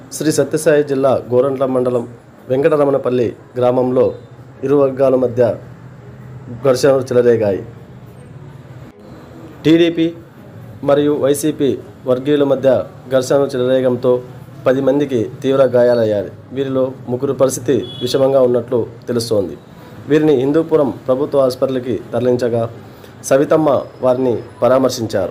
శ్రీ సత్యసాయి జిల్లా గోరంట్ల మండలం వెంకటరమణపల్లి గ్రామంలో ఇరు వర్గాల మధ్య ఘర్షణలు చెలరేగాయి టీడీపీ మరియు వైసీపీ వర్గీయుల మధ్య ఘర్షణలు చెలరేగంతో పది మందికి తీవ్ర గాయాలయ్యాయి వీరిలో ముగ్గురు పరిస్థితి విషమంగా ఉన్నట్లు తెలుస్తోంది వీరిని హిందూపురం ప్రభుత్వ హాస్పిటల్కి తరలించగా సవితమ్మ వారిని పరామర్శించారు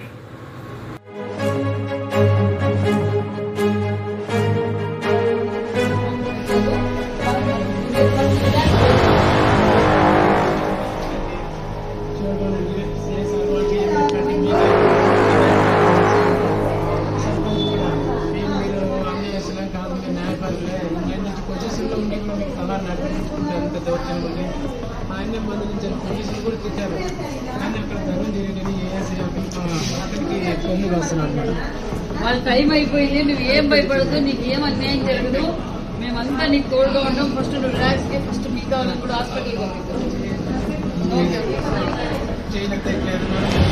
ఆయనే మందలించారు పోలీసులు కూడా తిట్టారు కానీ అక్కడ ధర్మం జరిగిందని ఏఎస్ఐ అతనికి కొమ్ము కాస్తున్నారు వాళ్ళ టైం అయిపోయింది నువ్వు ఏం భయపడదు నీకు ఏం అన్యాయం జరగదు మేమంతా నీకు తోడుగా ఉన్నాం ఫస్ట్ నువ్వు రిలాక్స్ గా ఫస్ట్ మిగతా వాళ్ళని కూడా హాస్పిటల్కి పంపిద్దాం చేయనంత ఎక్కారు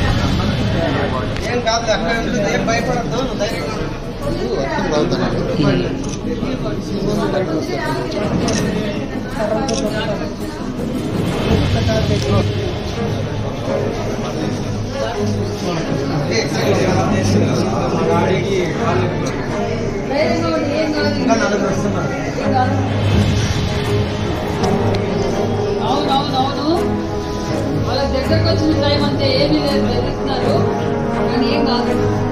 ఏం కాదు అక్కడ ఉంటుంది ఏం భయపడద్దు నువ్వు ధైర్యంగా ఉండు. ధైర్యంగా ఉండు, ఏం కాదు. ఇంకా నలుగురు వస్తున్నారు ఏం కాదు. అవును అవును అవును వాళ్ళ దగ్గరకు వచ్చిన టైం అంతే ఏమీ లేదు బెదిరిస్తున్నారు కానీ ఏం కాదు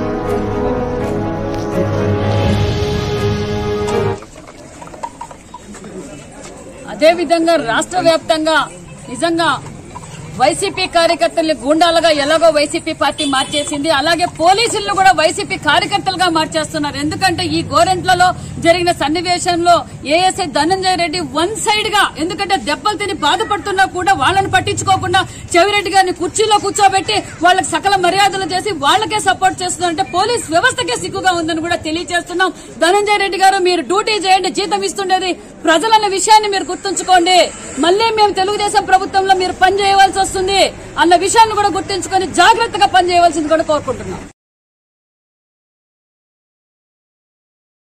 అదే విధంగా రాష్ట్ర వ్యాప్తంగా నిజంగా వైసీపీ కార్యకర్తల్ని గూండాలుగా ఎలాగో వైసీపీ పార్టీ మార్చేసింది అలాగే పోలీసులను కూడా వైసీపీ కార్యకర్తలుగా మార్చేస్తున్నారు ఎందుకంటే ఈ గోరెంట్లలో జరిగిన సన్నివేశంలో ASI Dhananjaya Reddy one side గా ఎందుకంటే దెబ్బలు తిని బాధపడుతున్నా కూడా వాళ్ళని పట్టించుకోకుండా చెవిరెడ్డి గారిని కుర్చీలో కూర్చోబెట్టి వాళ్ళకి సకల మర్యాదలు చేసి వాళ్ళకే సపోర్ట్ చేస్తున్నారంటే పోలీస్ వ్యవస్థకే సిగ్గుగా ఉందని కూడా తెలియజేస్తున్నాం ధనంజయ రెడ్డి గారు మీరు డ్యూటీ చేయండి జీతం ఇస్తుండేది ప్రజలన్న విషయాన్ని మీరు గుర్తుంచుకోండి మళ్ళీ మేము తెలుగుదేశం ప్రభుత్వంలో మీరు పని చేయవలసి వస్తుంది అన్న విషయాన్ని కూడా గుర్తుంచుకొని జాగ్రత్తగా పని చేయవలసింది కూడా కోరుకుంటున్నాం